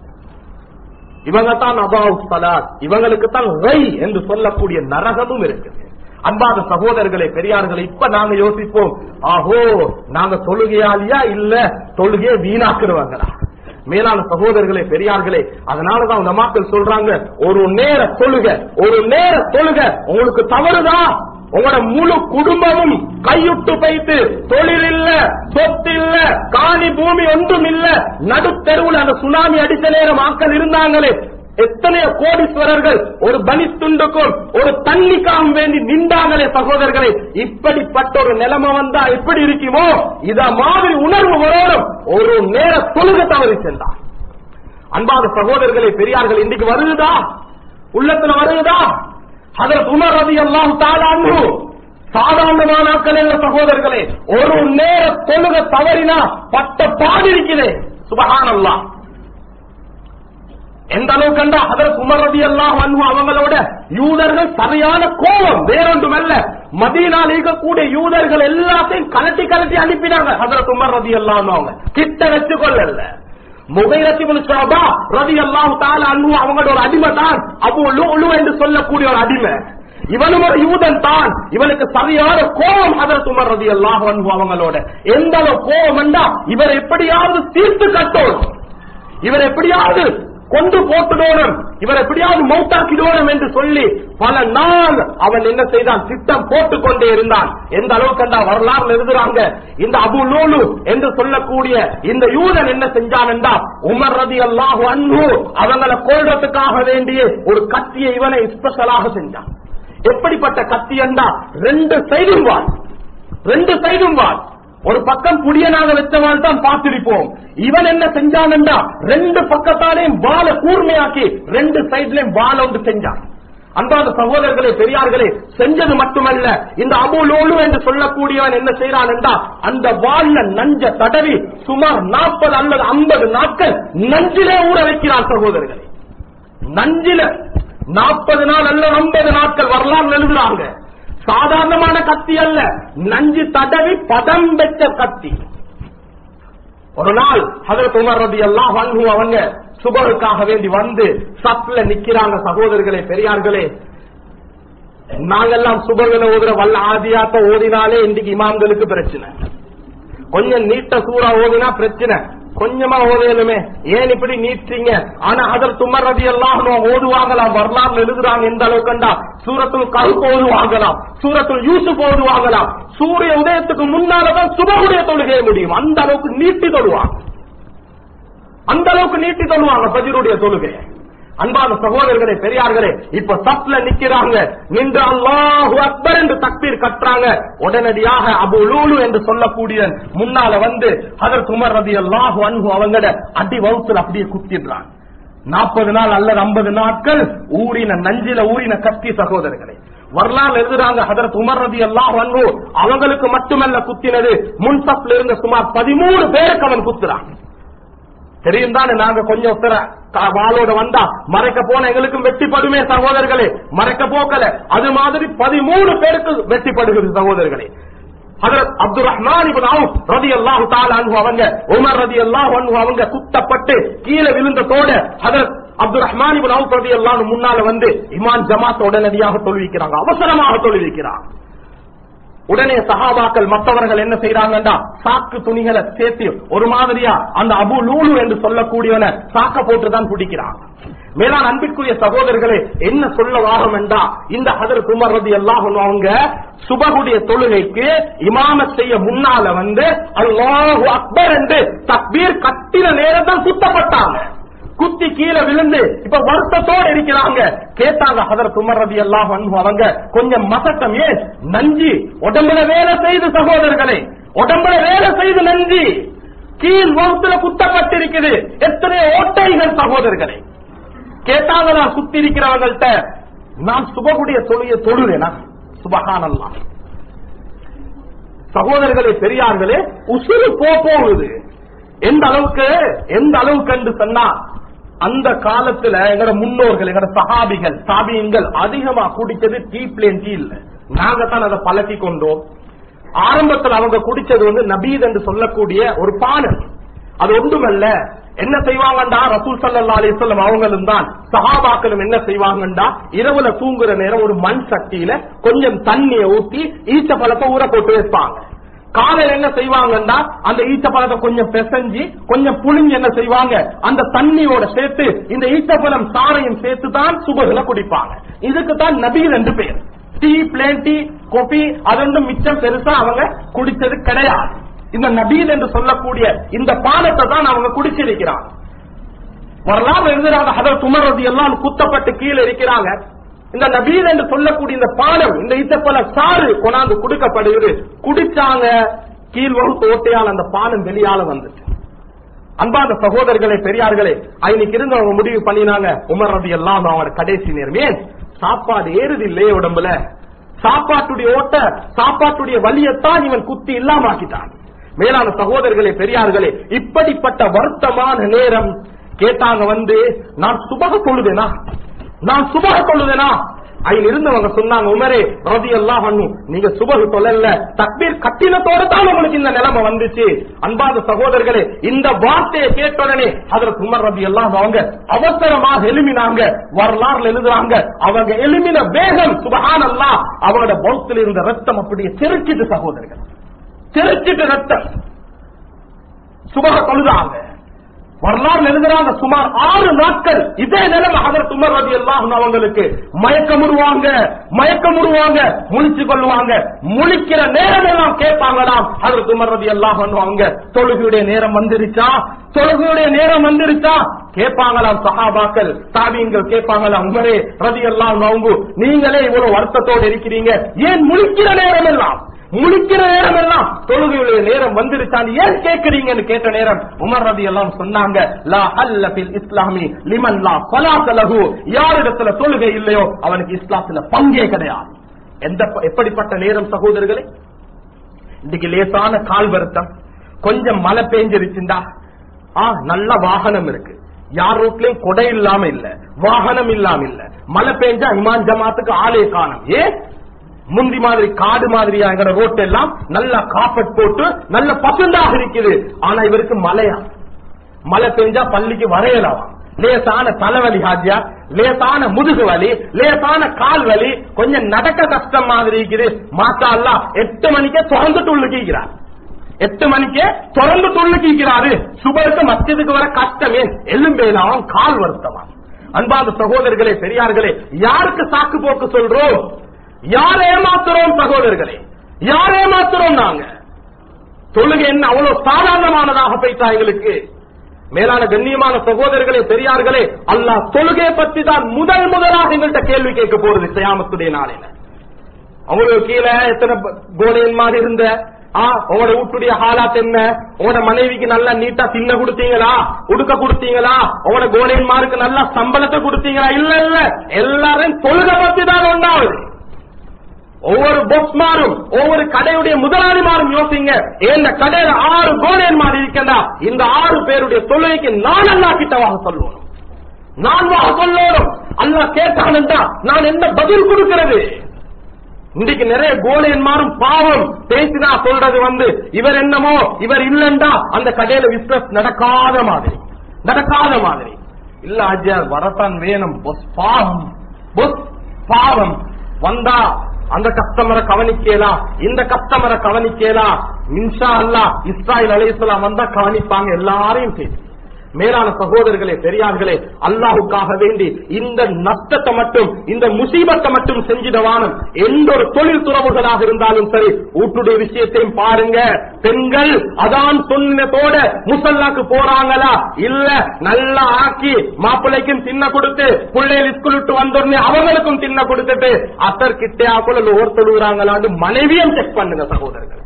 இவங்க தான் அபாவு சலாத் இவங்களுக்கு தான் ரை என்று சொல்லக்கூடிய நரகமும் இருக்குது அன்பாத சகோதரர்களே பெரியார்களே இப்ப நாங்க யோசிப்போம் ஆஹோ நாங்க தொழுகையாளியா இல்ல தொழுகையை வீணாக்குறவங்களா மேலான சகோதரர்களே பெரியார்களே அதனாலதான் அந்த மக்கள் சொல்றாங்க ஒரு நேர தொழுக ஒரு நேர தொழுக உங்களுக்கு தவறுதா உங்களோட முழு குடும்பமும் கையுட்டு பைத்து தொழில் இல்ல சொத்து இல்ல காணி பூமி ஒன்றும் இல்ல நடுத்தெருவுல அந்த சுனாமி அடித்த நேரம் ஆக்கள் இருந்தாங்களே எத்தனையோ கோடீஸ்வரர்கள் ஒரு பலித்துண்டுக்கும் ஒரு தண்ணிக்காகவும் வேண்டி நின்றாங்களே சகோதரர்களே இப்படிப்பட்ட ஒரு நிலைமை வந்தா எப்படி இருக்குமோ இத மாதிரி உணர்வு வரோடும் ஒரு நேர தொழுக தவறி சென்றார் அன்பாத சகோதரர்களே பெரியார்கள் இன்னைக்கு வருகுதா உள்ளத்துல வருகுதா அதற்கு உமர் ரதி எல்லாம் தாளாண்டு சாதாரணமான நாட்களே சகோதரர்களே ஒரு நேர தொழுக தவறினா பட்ட பாடு இருக்கிறேன் சுபஹானல்லாஹ் எந்த அளவுக்கு கண்டா அதற்கு உமர் ரதி எல்லாம் அவங்களோட யூதர்கள் சரியான கோபம் வேறொன்றுமல்ல மதீனால இருக்கக்கூடிய யூதர்கள் எல்லாத்தையும் கலட்டி கலட்டி அனுப்பினாங்க அதற்கு உமர் ரதி எல்லாம் அவங்க கிட்ட வச்சு கொள்ளல முகைரத்தி ஷோபா ரதி அல்லாஹு தால அன்பு அவங்களோட ஒரு அடிமை தான் அபு லுலு என்று சொல்லக்கூடிய ஒரு அடிமை இவனும் ஒரு யூதன் தான் இவனுக்கு சரியான கோபம் அதற்கு உமர் ரதி அல்லாஹ் அன்பு அவங்களோட எந்த அளவு கோபம் என்றா இவர் எப்படியாவது தீர்த்து கட்டணும் இவர் எப்படியாவது கொண்டு போட்டுடணும் இவர் எப்படியாவது மௌத்தாக்கிடணும் என்று சொல்லி பல நாள் அவன் என்ன செய்தான் திட்டம் போட்டுக் கொண்டே இருந்தான் எந்த அளவுக்கு அந்த வரலாறு எழுதுறாங்க இந்த அபு லோலு என்று சொல்லக்கூடிய இந்த யூதன் என்ன செஞ்சான் என்றா உமர் ரதி அல்லாஹு அன்பு அவங்களை கொள்றதுக்காக வேண்டிய ஒரு கத்தியை இவனை ஸ்பெஷலாக செஞ்சான் எப்படிப்பட்ட கத்தி என்றா ரெண்டு சைடும் வாள் ரெண்டு சைடும் வாள் ஒரு பக்கம் புடியனாக வச்சவாள் தான் பார்த்திருப்போம் இவன் என்ன செஞ்சான் என்றா ரெண்டு பக்கத்தாலையும் வாழை கூர்மையாக்கி ரெண்டு சைட்லயும் வாழ ஒன்று செஞ்சான் அன்பான சகோதரர்களே பெரியார்களே செஞ்சது மட்டுமல்ல இந்த அபுலோலு என்று சொல்லக்கூடியவன் என்ன செய்யறான் என்றா அந்த வால்ல நஞ்ச தடவி சுமார் நாற்பது அல்லது ஐம்பது நாட்கள் நஞ்சிலே ஊற வைக்கிறான் சகோதரர்களே நஞ்சில நாற்பது நாள் அல்ல ஐம்பது நாட்கள் வரலாறு எழுதுறாங்க சாதாரணமான கத்தி அல்ல நஞ்சு தடவி பதம் பெற்ற கத்தி ஒரு நாள் ஹதரத் உமர் ரதி எல்லாம் வந்து அவங்க சுபருக்காக வேண்டி வந்து சப்ல நிக்கிறாங்க சகோதரர்களே பெரியார்களே நாங்கெல்லாம் சுபர்களை ஓதுற வல்ல ஆதியாத்த ஓதினாலே இன்றைக்கு இமாம்களுக்கு பிரச்சனை கொஞ்சம் நீட்ட சூறா ஓதினா பிரச்சனை கொஞ்சமா ஓதலுமே ஏன் இப்படி நீட்டீங்க ஆனா அதர் துமர் ரதி எல்லாம் ஓதுவாங்களாம் வரலாறு எழுதுறாங்க எந்த அளவுக்குண்டா சூரத்துல் கருப்பு ஓதுவாங்களாம் சூரத்துல் யூசுப் ஓதுவாங்களாம் சூரிய உதயத்துக்கு முன்னாலதான் சுபகுடைய தொழுகைய முடியும் அந்த அளவுக்கு நீட்டி தொழுவாங்க அந்த அளவுக்கு நீட்டி தொழுவாங்க பஜருடைய தொழுகை அன்பான சகோதரர்களே பெரியார்களே இப்ப சப்ல நிக்கிறாங்க நின்று அல்லாஹு அக்பர் என்று தக்பீர் கட்டுறாங்க உடனடியாக அபு லூலு என்று சொல்லக்கூடிய முன்னால வந்து அதற்கு உமர் ரதி அல்லாஹு அன்பு அவங்கட அடி வகுத்துல அப்படியே குத்திடுறாங்க நாற்பது நாள் அல்லது ஐம்பது நாட்கள் ஊறின நஞ்சில ஊறின கத்தி சகோதரர்களே வரலாறு எழுதுறாங்க ஹதரத் உமர் ரதி அல்லாஹ் அன்பு அவங்களுக்கு மட்டுமல்ல குத்தினது முன்சப்ல இருந்த சுமார் பதிமூணு பேருக்கு அவன் குத்துறான் தெரியும் தானே நாங்க கொஞ்சம் ஒருத்தர கா- வாளோட வந்தா மறைக்க போன எங்களுக்கும் வெட்டிப்படுமே சகோதரர்களே மறைக்க போக்கல அது மாதிரி பதிமூணு பேருக்கு வெட்டிப்படுகிறது சகோதரர்களே ஹதரத் அப்துல் ரஹ்மான் இப்னு அவுஃப் ரலியல்லாஹு தஆலா அன்ஹு அவங்க உமர் ரலியல்லாஹு அன்ஹு அவங்க குத்தப்பட்டு கீழே விழுந்ததோட ஹதரத் அப்துல் ரஹ்மான் இப்னு அவுஃப் ரலியல்லாஹு அன்ஹு முன்னால வந்து இமான் ஜமாத் உடனடியாக தொழுவிக்கிறாங்க அவசரமாக தொழுவிக்கிறாங்க உடனே சஹாபாக்கள் மற்றவர்கள் என்ன செய்யறாங்கடா சாக்கு துணிகளை சேர்த்து ஒரு மாதிரியா அந்த அபு லூலு என்று சொல்லக்கூடியவனை சாக்க போட்டுதான் பிடிக்கிறான் மேலான அன்பிற்குரிய சகோதரர்களே என்ன சொல்ல வாரம் என்றா இந்த ஹதர் குமர் ரதி எல்லாம் அவங்க சுபகுடைய தொழுகைக்கு இமாமத் செய்ய முன்னால வந்து அல்லாஹு அக்பர் என்று தக்பீர் கட்டின நேரம் தான் சுத்தப்பட்டாங்க குத்தி கீழே விழுந்து இப்ப வருத்தத்தோட இருக்கிறாங்க கேட்டாங்க ஹதர் குமர் ரதி எல்லாம் அவங்க கொஞ்சம் மசட்டம் ஏன் நஞ்சி உடம்புல வேலை செய்து சகோதரர்களே உடம்புல வேலை செய்து நஞ்சி கீழ் வகுத்துல குத்தப்பட்டிருக்குது எத்தனை ஓட்டைகள் சகோதரர்களே கேட்டாங்க நான் சுத்தி இருக்கிறவங்கள்ட்ட நான் சுபகுடைய தொழிய தொழுறேனா சுபகானல்லாம் சகோதரர்களே பெரியார்களே உசுறு போ போகுது எந்த அளவுக்கு எந்த அளவுக்கு என்று சொன்னா அந்த காலத்துல எங்கட முன்னோர்கள் எங்கட சஹாபிகள் சாபியங்கள் அதிகமா குடிச்சது டீ பிளேன் டீ இல்ல நாங்க தான் அதை பழக்கி கொண்டோம் ஆரம்பத்தில் அவங்க குடிச்சது வந்து நபீத் என்று சொல்லக்கூடிய ஒரு பானல் அது ஒன்றுமல்ல என்ன செய்வாங்கண்டா ரசூல் சல்லா அலிஸ்லாம் அவங்களும் தான் சஹாபாக்களும் என்ன செய்வாங்கண்டா இரவுல தூங்குற நேரம் ஒரு மண் சட்டியில கொஞ்சம் தண்ணியை ஊத்தி ஈச்ச பழத்தை ஊற போட்டு வைப்பாங்க காலையில என்ன செய்வாங்கன்னா அந்த ஈச்ச பழத்தை கொஞ்சம் பிசைஞ்சு கொஞ்சம் புளிஞ்சு என்ன செய்வாங்க அந்த தண்ணியோட சேர்த்து இந்த ஈச்சப்பழம் சாரையும் சேர்த்து தான் சுபகுல குடிப்பாங்க இதுக்கு தான் நபீர் என்று பேர் டீ பிளேன் டீ காபி அது மிச்சம் பெருசா அவங்க குடிச்சது கிடையாது இந்த நபீல் என்று சொல்லக்கூடிய இந்த பானத்தை தான் அவங்க குடிச்சிருக்கிறாங்க வரலாறு எழுதுறாங்க ஹதரத் உமர் ரதி எல்லாம் குத்தப்பட்டு கீழே இருக்கிறாங்க இந்த நபீல் என்று சொல்லக்கூடிய இந்த பானம் இந்த இத்தப்பல சாறு கொண்டாந்து கொடுக்கப்படுகிறது குடிச்சாங்க கீழ் வகுப்பு ஓட்டையால் அந்த பானம் வெளியால வந்துச்சு அன்பான சகோதரர்களே பெரியார்களே இன்னைக்கு இருந்து அவங்க முடிவு பண்ணினாங்க உமர் ரதி எல்லாம் அவங்களோட கடைசி நேரம் ஏன் சாப்பாடு ஏறுது இல்லையே உடம்புல சாப்பாட்டுடைய ஓட்ட சாப்பாட்டுடைய வலியத்தான் இவன் குத்தி இல்லாம ஆக்கிட்டான் மேலான சகோதரர்களே பெரியார்களே இப்படிப்பட்ட வருத்தமான நேரம் கேட்டாங்க வந்து நான் சுபக தொழுதேனா நான் சுபக தொழுதேனா அதில் இருந்தவங்க சொன்னாங்க உமரே ரதி எல்லாம் நீங்க சுபகு தொழல தக்பீர் கட்டினத்தோட தான் உங்களுக்கு இந்த நிலைமை வந்துச்சு அன்பாத சகோதரர்களே இந்த வார்த்தையை கேட்டோடனே அதற்கு உமர் ரதி எல்லாம் அவங்க அவசரமாக எழுமினாங்க வரலாறுல எழுதுறாங்க அவங்க எழுமின வேகம் சுபஹான் அல்லா அவங்களோட பௌத்தில் இருந்த ரத்தம் அப்படியே தெருச்சிட்டு சகோதரர்கள் தெருச்சிட்டு ரத்தம் சுபக தொழுதாங்க வரலாறு எழுதுறாங்க சுமார் ஆறு நாட்கள் இதே நிலைமை அதற்கு உமர் ரதி எல்லாம் அவங்களுக்கு மயக்கமுடுவாங்க மயக்கமுடுவாங்க முழிச்சு கொள்ளுவாங்க முழிக்கிற நேரம் எல்லாம் கேட்பாங்களாம் அதற்கு உமர் ரதி எல்லாம் அவங்க தொழுகையுடைய நேரம் வந்துருச்சா தொழுகையுடைய நேரம் வந்துருச்சா கேட்பாங்களாம் சஹாபாக்கள் தாபியங்கள் கேட்பாங்களாம் உமரே ரதி எல்லாம் அவங்க நீங்களே இவ்வளவு வருத்தத்தோடு இருக்கிறீங்க ஏன் முழிக்கிற நேரம் எல்லாம் முழிக்கிற நேரம் எல்லாம் தொழுகையுடைய நேரம் வந்துருச்சான்னு ஏன் கேக்குறீங்கன்னு கேட்ட நேரம் உமர் ரதி எல்லாம் சொன்னாங்க லா அல்ல பில் இஸ்லாமி லிமன் லா ஸலாத்த லஹு யாரிடத்துல தொழுகை இல்லையோ அவனுக்கு இஸ்லாத்துல பங்கே கிடையாது எந்த எப்படிப்பட்ட நேரம் சகோதரர்களே இன்னைக்கு லேசான கால் வருத்தம் கொஞ்சம் மழை பெஞ்சிருச்சுண்டா ஆ நல்ல வாகனம் இருக்கு யார் ரூட்லயும் கொடை இல்லாம இல்ல வாகனம் இல்லாம இல்ல மழை பெஞ்சா இமான் ஜமாத்துக்கு ஆளே காணும் ஏ முந்தி மாதிரி காடு மாதிரியா எங்கட ரோட் எல்லாம் நல்ல காப்பட் போட்டு நல்ல பசுந்தாக இருக்குது ஆனா இவருக்கு மழையா மழை பெஞ்சா பள்ளிக்கு வரையலாம் லேசான தலைவலி ஹாஜியா லேசான முதுகு வலி லேசான கால் வலி கொஞ்சம் நடக்க கஷ்டம் மாதிரி இருக்குது மாத்தா அல்லா எட்டு மணிக்கே திறந்துட்டு உள்ளுக்கிறார் எட்டு மணிக்கே திறந்து துள்ளுக்கிறாரு சுபருக்கு மத்தியதுக்கு வர கஷ்டமே எலும்பேலாம் கால் வருத்தமா அன்பாத சகோதரர்களே பெரியார்களே யாருக்கு சாக்கு போக்கு சொல்றோம் யார் ஏமாத்துறோம் சகோதரர்களே யார் ஏமாத்துறோம் நாங்க தொழுகை என்ன அவ்வளவு சாதாரணமானதாக போயிட்டா எங்களுக்கு மேலான கண்ணியமான சகோதரர்களே பெரியார்களே அல்லாஹ் தொழுகையை பத்தி தான் முதல் முதலாக எங்கள்கிட்ட கேள்வி கேட்க போறது சியாமத்துடைய நாளையில அவங்களுக்கு கீழே எத்தனை கோடையன் மாதிரி இருந்த ஆ உங்களோட வீட்டுடைய ஹாலாத் என்ன உங்களோட மனைவிக்கு நல்லா நீட்டா தின்ன கொடுத்தீங்களா உடுக்க கொடுத்தீங்களா உங்களோட கோடையன்மாருக்கு நல்லா சம்பளத்தை கொடுத்தீங்களா இல்ல இல்ல எல்லாரும் தொழுகை பத்தி தான் உண்டாவது ஒவ்வொரு பொஸ்மாரும் ஒவ்வொரு கடையுடைய முதலாளிமாரும் யோசிங்க இந்த கடையில ஆறு கோடையன்மார் இருக்கா இந்த ஆறு பேருடைய தொழுகைக்கு நான் அல்லா கிட்டவாக சொல்லுவோம் நான் வாக சொல்லணும் அல்லா கேட்டானுண்டா நான் என்ன பதில் கொடுக்கிறது இன்னைக்கு நிறைய கோலையன்மாரும் பாவம் பேசினா சொல்றது வந்து இவர் என்னமோ இவர் இல்லண்டா அந்த கடையில பிசினஸ் நடக்காத மாதிரி நடக்காத மாதிரி இல்ல அஜயா வரத்தான் வேணும் பொஸ் பாவம் பொஸ் பாவம் வந்தா அந்த கஸ்டமரை கவனிக்கலாம் இந்த கஸ்டமரை கவனிக்கலாம் மின்ஷா அல்லா இஸ்ராயில் அலையாம் வந்தா கவனிப்பாங்க எல்லாரையும் பேசி மேலான சகோதரர்களே பெரியார்களே அல்லாஹுக்காக வேண்டி இந்த நஷ்டத்தை மட்டும் இந்த முசீபத்தை மட்டும் செஞ்சிடவானும் எந்த ஒரு தொழில் துறவுகளாக இருந்தாலும் சரி வீட்டுடைய விஷயத்தையும் பாருங்க பெண்கள் அதான் சொன்னதோட முசல்லாக்கு போறாங்களா இல்ல நல்லா ஆக்கி மாப்பிள்ளைக்கும் தின்ன கொடுத்து பிள்ளைகள் ஸ்கூல் விட்டு வந்தோடனே அவங்களுக்கும் தின்ன கொடுத்துட்டு அசர் கிட்டே ஆக்குள்ள ஓர் தொழுகிறாங்களான்னு மனைவியும் செக் பண்ணுங்க சகோதரர்கள்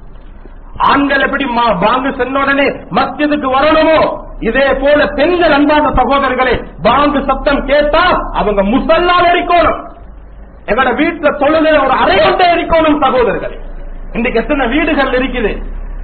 ஆண்கள் எப்படி பாங்கு சென்ன உடனே மஸ்ஜிதுக்கு வரணுமோ இதே போல பெண்கள் அன்பான சகோதரர்களே பாங்கு சத்தம் கேட்டா அவங்க முசல்லால இருக்கணும் எங்களோட வீட்டுல தொழுகை ஒரு அரையோட்டை இருக்கணும் சகோதரர்களே இன்னைக்கு எத்தனை வீடுகள் இருக்குது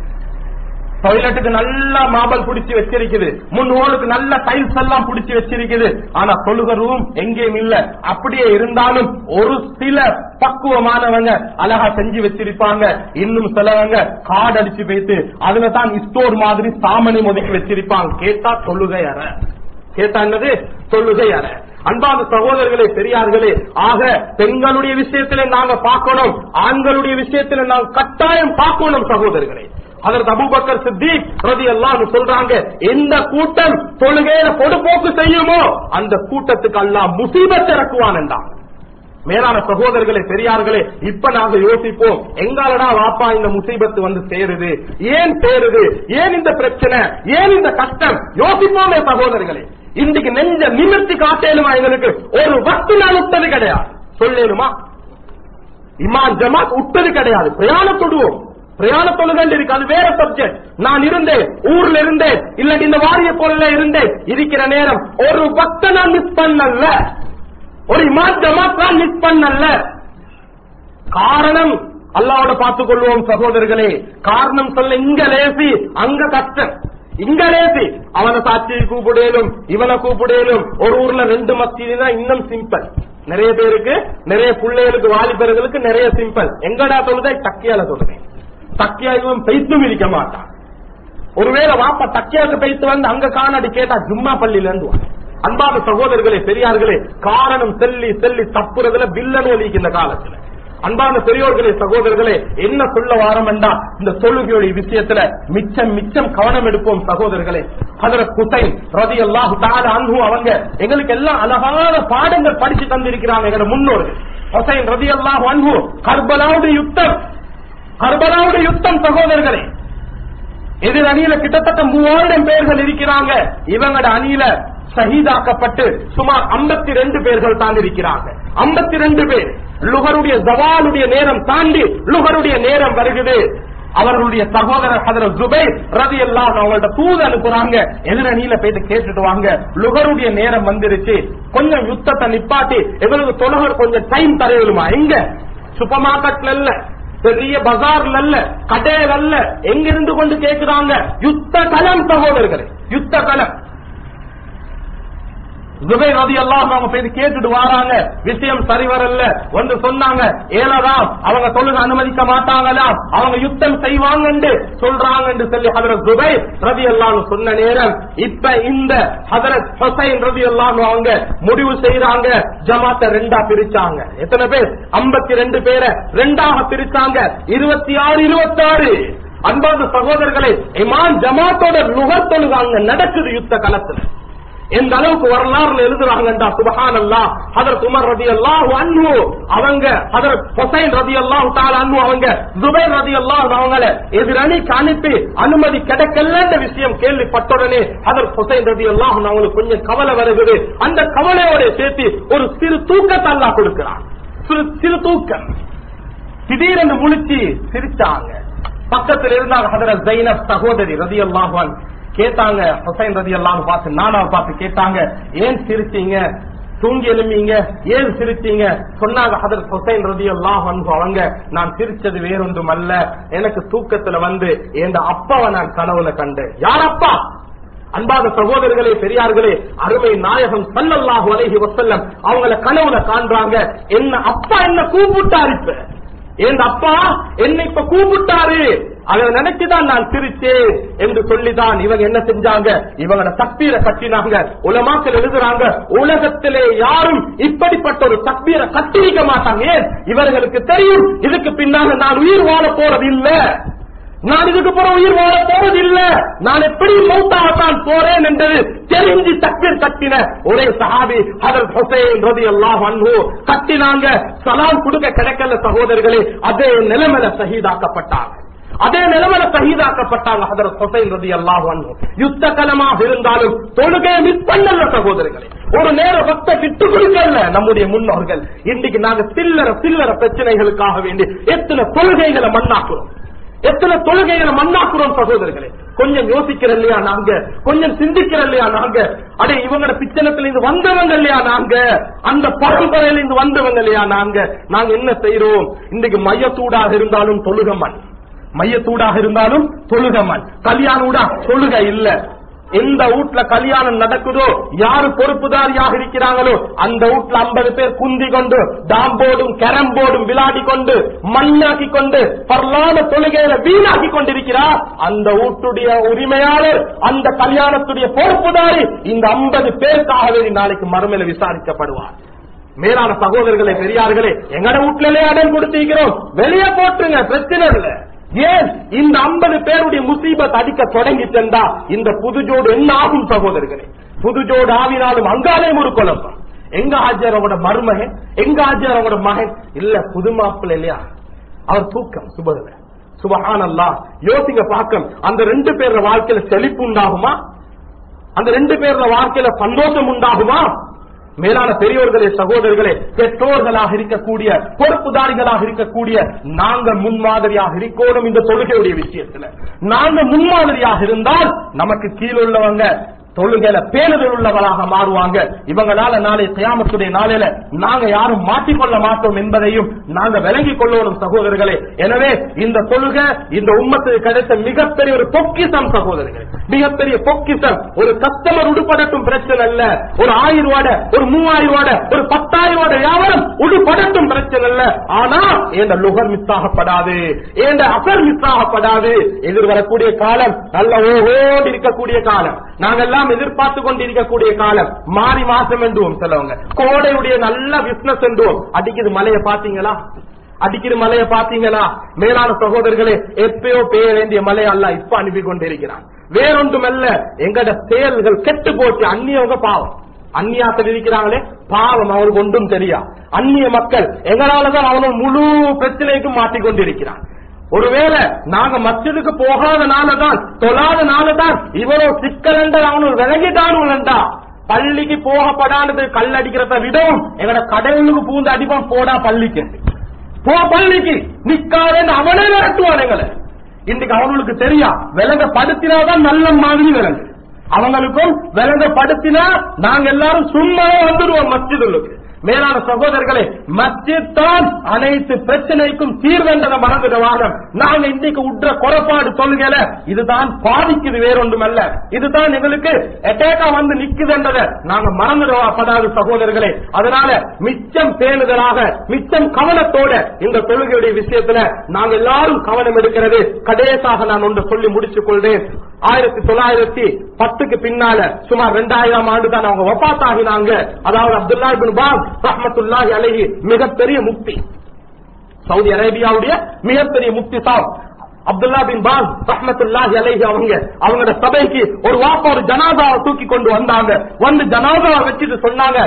டாய்லெட்டுக்கு நல்லா மாபல் பிடிச்சி வச்சிருக்குது முன் ஹோலுக்கு நல்ல டைல்ஸ் எல்லாம் பிடிச்சி வச்சிருக்குது ஆனா தொழுக ரூம் எங்கேயும் இல்ல அப்படியே இருந்தாலும் ஒரு சில பக்குவமானவங்க அழகா செஞ்சு வச்சிருப்பாங்க இன்னும் சிலவங்க கார்டு அடிச்சு வைத்து அதுல தான் ஸ்டோர் மாதிரி சாமணி முதுக்கி வச்சிருப்பாங்க கேட்டா தொழுகை அற கேட்டா என்னது தொழுகை அற அன்பான சகோதரர்களே பெரியார்களே ஆக பெண்களுடைய விஷயத்திலே நாங்க பார்க்கணும் ஆண்களுடைய விஷயத்திலே நாங்க கட்டாயம் பார்க்கணும் சகோதரர்களே அதற்கு அபூபக்கர் சித்திக் ரதி எல்லாம் சொல்றாங்க எந்த கூட்டம் தொழுகையில பொடுபோக்கு செய்யுமோ அந்த கூட்டத்துக்கு அல்லாஹ் முசீபத் இறக்குவான் என்றான் மேலான சகோதரர்களே பெரியார்களே இப்ப நாங்க யோசிப்போம் எங்காலடா வாப்பா இந்த முசீபத்து வந்து சேருது ஏன் சேருது ஏன் இந்த பிரச்சனை ஏன் இந்த கஷ்டம் யோசிப்போமே சகோதரர்களே இன்னைக்கு நெஞ்ச நிமிர்த்தி காட்டேனுமா எங்களுக்கு ஒரு வக்து நான் விட்டது கிடையாது சொல்லேனுமா இமான் ஜமாத் விட்டது கிடையாது பிரயாணத்தொடுவோம் பிரயாண தொழுகண்டு இருக்கு அது வேற சப்ஜெக்ட் நான் இருந்தேன் ஊர்ல இருந்தேன் இல்லாட்டி இந்த வாரிய பொருள்ல இருந்தேன் இருக்கிற நேரம் ஒரு பக்த நான் மிஸ் பண்ணல ஒரு இமான் ஜமாத் நான் மிஸ் பண்ணல காரணம் அல்லாவோட பார்த்துக் கொள்வோம் சகோதரர்களே காரணம் சொல்ல இங்க லேசி அங்க கஷ்டம் இங்க லேசி அவனை சாட்சியை கூப்பிடலும் இவனை கூப்பிடலும் ஒரு ஊர்ல ரெண்டு மஸ்ஜிதுனா இன்னும் சிம்பிள் நிறைய பேருக்கு நிறைய பிள்ளைகளுக்கு வாலிபர்களுக்கு நிறைய சிம்பிள் எங்கடா தொழுதை டக்கியால தொழுதேன் தக்கியா இவன் பெய்த்தும் இருக்க மாட்டான் ஒருவேளை வாப்பா தக்கியாவுக்கு பெய்த்து வந்து அங்க காணாடி கேட்டா ஜும்மா பள்ளியில இருந்து வா. அன்பான சகோதரர்களே பெரியார்களே காரணம் செல்லி செல்லி தப்புறதுல வில்லன் ஒலிக்கு இந்த காலத்துல அன்பான பெரியோர்களே சகோதரர்களே என்ன சொல்ல வாரம்டா இந்த தொழுகையுடைய விஷயத்துல மிச்சம் மிச்சம் கவனம் எடுப்போம் சகோதரர்களே அதர குசைன் ரதி அல்லாஹு தால அன்பு அவங்க எங்களுக்கு எல்லாம் அழகான பாடங்கள் படிச்சு தந்திருக்கிறாங்க எங்களோட முன்னோர்கள் ஹுசைன் ரதி அல்லாஹு அன்பு கர்பலாவுடைய யுத்தம் கர்பலாவுடைய யுத்தம் சகோதரர்களே எதிர் அணியில கிட்டத்தட்ட மூவாயிரம் பேர்கள் இருக்கிறாங்க இவங்கட அணியில ஷஹீதாக்கப்பட்டு சுமார் 52 ரெண்டு பேர்கள் தான் இருக்கிறாங்க 52 ரெண்டு பேர் லுகருடைய ஜவாலுடைய நேரம் தாண்டி லுகருடைய நேரம் வருகிறது அவர்களுடைய சகோதரர் ஹதரத் ஜுபைர் ரதி எல்லாம் அவங்கள்ட்ட தூது அனுப்புறாங்க எதிரணியில போயிட்டு கேட்டுட்டு வாங்க லுகருடைய நேரம் வந்துருச்சு கொஞ்சம் யுத்தத்தை நிப்பாட்டி எங்களுக்கு தொழுகர் கொஞ்சம் டைம் தரையுமா எங்க சூப்பர் மார்க்கெட்ல இல்ல பெரிய பஜார்ல அல்ல கடையில அல்ல எங்க இருந்து கொண்டு கேட்கிறாங்க யுத்த கலம் சகோதரர்களே யுத்த கலம் ஜுபைர் ரதி எல்லாம் அவங்க போய் கேட்டுட்டு வராங்க விஷயம் சரி வரல வந்து சொன்னாங்க ஏலதான் அவங்க தொழுக அனுமதிக்க மாட்டாங்களாம் அவங்க யுத்தம் செய்வாங்கன்னு சொல்றாங்கன்னு சொல்லி ஹதரத் ஜுபைர் ரதி எல்லாம் சொன்ன நேரம் இப்ப இந்த ஹதரத் ஹுசைன் ரதி எல்லாம் அவங்க முடிவு செய்யறாங்க ஜமாத்தை ரெண்டா பிரிச்சாங்க எத்தனை பேர் ஐம்பத்தி ரெண்டு பேரை ரெண்டாக பிரிச்சாங்க இருபத்தி ஆறு இருபத்தி ஆறு அன்பான சகோதரர்களே இமான் ஜமாத்தோட நுகர் தொழுகாங்க நடக்குது யுத்த களத்துல எந்த அளவுக்கு வரலாறுல எழுதுறாங்கடா சுபஹான் அல்லா ஹதரத் உமர் ரதி அல்லாஹு அன்ஹு அவங்க ஹதரத் ஹுசைன் ரதி அல்லாஹு தாலா அன்ஹு அவங்க ஜுபைர் ரதி அல்லாஹு அவங்கள எதிரணிக்கு அனுப்பி அனுமதி கிடைக்கலன்ற விஷயம் கேள்விப்பட்டுடனே ஹதரத் ஹுசைன் ரதி அல்லாஹு அவங்களுக்கு கொஞ்சம் கவலை வருகிறது அந்த கவலையோட சேர்த்து ஒரு சிறு தூக்கத்தை அல்லாஹ் கொடுக்கிறான் சிறு சிறு தூக்கம் திடீரென்று முழிச்சு சிரிச்சாங்க பக்கத்தில் இருந்தாங்க ஹதரத் ஜைனப் சகோதரி ரதி அல்லாஹான் கேட்டாங்க ஹுசைன் ரதி அல்லாஹ் பார்த்து நானாவை பார்த்து கேட்டாங்க ஏன் சிரிச்சீங்க தூங்கி எழுமீங்க ஏன் சிரிச்சீங்க சொன்னாங்க ஹதரத் ஹுசைன் ரதி அல்லாஹ் அவங்க நான் சிரிச்சது வேறொன்றும் அல்ல எனக்கு தூக்கத்துல வந்து என் அப்பாவை நான் கனவுல கண்டேன் யார் அப்பா அன்பாத சகோதரர்களே பெரியார்களே அருமை நாயகம் சல்லல்லாஹு அலைஹி வஸல்லம் அவங்கள கனவுல காண்றாங்க என்ன அப்பா என்ன கூப்பிட்டாரு இப்ப என் அப்பா என்னை இப்ப கூப்பிட்டாரு அதை நினைச்சுதான் நான் சிரிச்சேன் என்று சொல்லிதான் இவங்க என்ன செஞ்சாங்க இவங்களோட தக்பீரை கட்டினாங்க உலமாக்கள் எழுதுறாங்க உலகத்திலே யாரும் இப்படிப்பட்ட ஒரு தக்பீரை கட்டிருக்க மாட்டாங்க ஏன் இவர்களுக்கு தெரியும் இதுக்கு பின்னால நான் உயிர் வாழ போறது இல்ல நான் இதுக்கு பிறகு உயிர் வாழ போறது இல்ல நான் எப்படி மௌத்தாகத்தான் போறேன் என்றது தெரிஞ்சு தக்பீர் கட்டின ஒரே சஹாபி ஹதரத் ஹுசைன் ரதி அல்லாஹ் அன்ஹு கட்டினாங்க சலாம் கொடுக்க கிடைக்கல சகோதரர்களே அதே நிலைமையில சஹீதாக்கப்பட்டாங்க அதே நிலைமையில சஹீதாக்கப்பட்டாங்க ஹதரத் ஹுசைன் ரதி அல்லாஹ் அன்ஹு யுத்த கலமாக இருந்தாலும் தொழுகையை மிஸ் பண்ணல சகோதரர்களே ஒரு நேர பக்த விட்டு கொடுக்கல நம்முடைய முன்னோர்கள் இன்னைக்கு நாங்க சில்லற சில்லற பிரச்சனைகளுக்காக வேண்டி எத்தனை தொழுகைகளை மண்ணாக்குறோம் எத்தனை தொழுகைகளை மண்ணாக்குறோம் சகோதரர்களே கொஞ்சம் யோசிக்கிற இல்லையா நாங்க கொஞ்சம் சிந்திக்கிற இல்லையா நாங்க அடே இவங்களோட பிச்சனத்துல இருந்து வந்தவங்க இல்லையா நாங்க அந்த பரம்பரையில இருந்து வந்தவங்க இல்லையா நாங்க நாங்க என்ன செய்யறோம் இன்னைக்கு மையத்தூடாக இருந்தாலும் தொழுகமன் மையத்தூடாக இருந்தாலும் தொழுகமன் கல்யாணூடா தொழுக இல்ல எந்த வீட்ல கல்யாணம் நடக்குதோ யாரு பொறுப்புதாரியாக இருக்கிறாங்களோ அந்த வீட்ல ஐம்பது பேர் குந்தி கொண்டு டாம்போர்டும் கேரம் போர்டும் விளையாடி கொண்டு மண்ணாக்கி கொண்டு பரலான தொழுகையில வீணாக்கி கொண்டிருக்கிறார் அந்த வீட்டுடைய உரிமையாளர் அந்த கல்யாணத்துடைய பொறுப்புதாரி இந்த ஐம்பது பேருக்காக வேண்டி நாளைக்கு மறுமையில விசாரிக்கப்படுவார் மேலான சகோதரர்களே பெரியார்களே எங்கட வீட்டுல இடம் கொடுத்திருக்கிறோம் வெளியே போட்டுருங்க பிரச்சனை இல்லை ஏன் இந்த ஐம்பது பேருடைய முசீபத் அடிக்க தொடங்கி சென்றா இந்த புதுஜோடு என்ன ஆகும் சகோதரர்களே புதுஜோடு ஆவினாலும் அங்காலே ஒரு குழப்பம் எங்க ஆஜர் அவங்களோட மருமகன் எங்க ஆஜர் அவங்களோட மகன் இல்ல புது மாப்பிள்ள இல்லையா அவர் தூக்கம் சுபகல சுபஹான் அல்லா யோசிங்க பாக்கம் அந்த ரெண்டு பேர்ல வாழ்க்கையில செழிப்பு உண்டாகுமா அந்த ரெண்டு பேர்ல வாழ்க்கையில சந்தோஷம் உண்டாகுமா மேலான பெரியோர்களே சகோதரர்களே பெற்றோர்களாக இருக்கக்கூடிய பொறுப்புதாரிகளாக இருக்கக்கூடிய நாங்க முன்மாதிரியாக இருக்கணும் இந்த தொழுகையுடைய விஷயத்துல நாங்க முன்மாதிரியாக இருந்தால் நமக்கு கீழுள்ளவங்க தொழுகையில பேணுதல் உள்ளவராக மாறுவாங்க இவங்களால நாளை கியாமத்துடைய நாளையில நாங்க யாரும் மாற்றிக்கொள்ள மாட்டோம் என்பதையும் நாங்க விளங்கிக் கொள்ளணும் சகோதரர்களே எனவே இந்த தொழுகை இந்த உம்மத்துக்கு கிடைத்த மிகப்பெரிய ஒரு பொக்கிசம் சகோதரர்களே மிகப்பெரிய பொக்கிசம் ஒரு கஸ்டமர் உடுப்படட்டும் பிரச்சனை இல்ல ஒரு ஆயிரம் ரூபாட ஒரு மூவாயிரம் ரூபாட ஒரு பத்தாயிரம் ரூபாட வியாபாரம் உடுப்படட்டும் பிரச்சனை இல்ல ஆனா எந்த லுகர் மிஸ் ஆகப்படாது எந்த அசர் மிஸ் ஆகப்படாது எதிர்வரக்கூடிய காலம் நல்ல ஓஹோடு இருக்கக்கூடிய காலம் நாங்கெல்லாம் எதிர்பார்த்து கொண்டிருக்கக்கூடிய காலம் மாறி மாசம் என்றுவோம் சிலவங்க கோடையுடைய நல்ல பிசினஸ் என்றுவோம் அடிக்குது மலையை பாத்தீங்களா அடிக்கிற மலையை பாத்தீங்களா மேலான சகோதரர்களே எப்பயோ பெய்ய வேண்டிய மலை அல்ல இப்ப அனுப்பி கொண்டிருக்கிறான் வேறொன்றுமல்ல எங்கட செயல்கள் கெட்டு போச்சு அந்நியவங்க பாவம் அந்நியாத்தில் இருக்கிறாங்களே பாவம் அவருக்கு ஒன்றும் தெரியா அந்நிய மக்கள் எங்களாலதான் அவனும் முழு பிரச்சனைக்கும் மாட்டிக்கொண்டிருக்கிறான் ஒருவேளை நாங்க மஸ்ஜிதுக்கு போகாதனாலதான் தொழாதனாலதான் இவ்வளவு சிக்கல் என்ற அவனு விலகிட்டானுலண்டா பள்ளிக்கு போகப்படாதது கல் அடிக்கிறத விடவும் எங்கட கடவுளுக்கு பூந்து அடிப்பான் போடா பள்ளிக்கு போ பள்ளிக்கு நிக்காதேன்னு அவனே விரட்டுவான் எங்களை இன்னைக்கு அவங்களுக்கு தெரியா விலங்கப்படுத்தினாதான் நல்ல மாதிரி விலங்கு அவங்களுக்கும் விலங்கப்படுத்தினா நாங்க எல்லாரும் சும்மா வந்துடுவோம் மஸ்ஜிதுக்கு மேலான சகோதரர்களே மஸ்ஜித் தான் அனைத்து பிரச்சனைக்கும் தீர்வென்றத மறந்துடுவாங்க நாங்க இன்னைக்கு உற்ற குறைபாடு சொல்லுகல இதுதான் பாதிக்குது வேறொன்றும் அல்ல இதுதான் எங்களுக்கு அட்டாக்கா வந்து நிக்குதுன்றத நாங்க மறந்துடுவாப்படாது சகோதரர்களே அதனால மிச்சம் பேணுதலாக மிச்சம் கவனத்தோட இந்த தொழுகையுடைய விஷயத்துல நாங்க எல்லாரும் கவனம் எடுக்கிறது கடைசாக நான் ஒன்று சொல்லி முடிச்சுக் கொள்றேன் ஆயிரத்தி தொள்ளாயிரத்தி பத்துக்கு பின்னால சுமார் ரெண்டாயிரம் ஆண்டு தான் அவங்க வபாத் ஆகினாங்க அதாவது அப்துல்லா பின் பாஸ் ரஹமத்துல்லாஹி அலைஹி மிகப்பெரிய முக்தி சவுதி அரேபியாவுடைய மிகப்பெரிய முக்தி சாப் அப்துல்லா பின் பாஸ் ரஹமத்துல்லாஹி அலைஹி அவங்க அவங்களோட சபைக்கு ஒரு வாப்பா ஒரு ஜனாதாவை தூக்கி கொண்டு வந்தாங்க வந்து ஜனாதாவை வச்சுட்டு சொன்னாங்க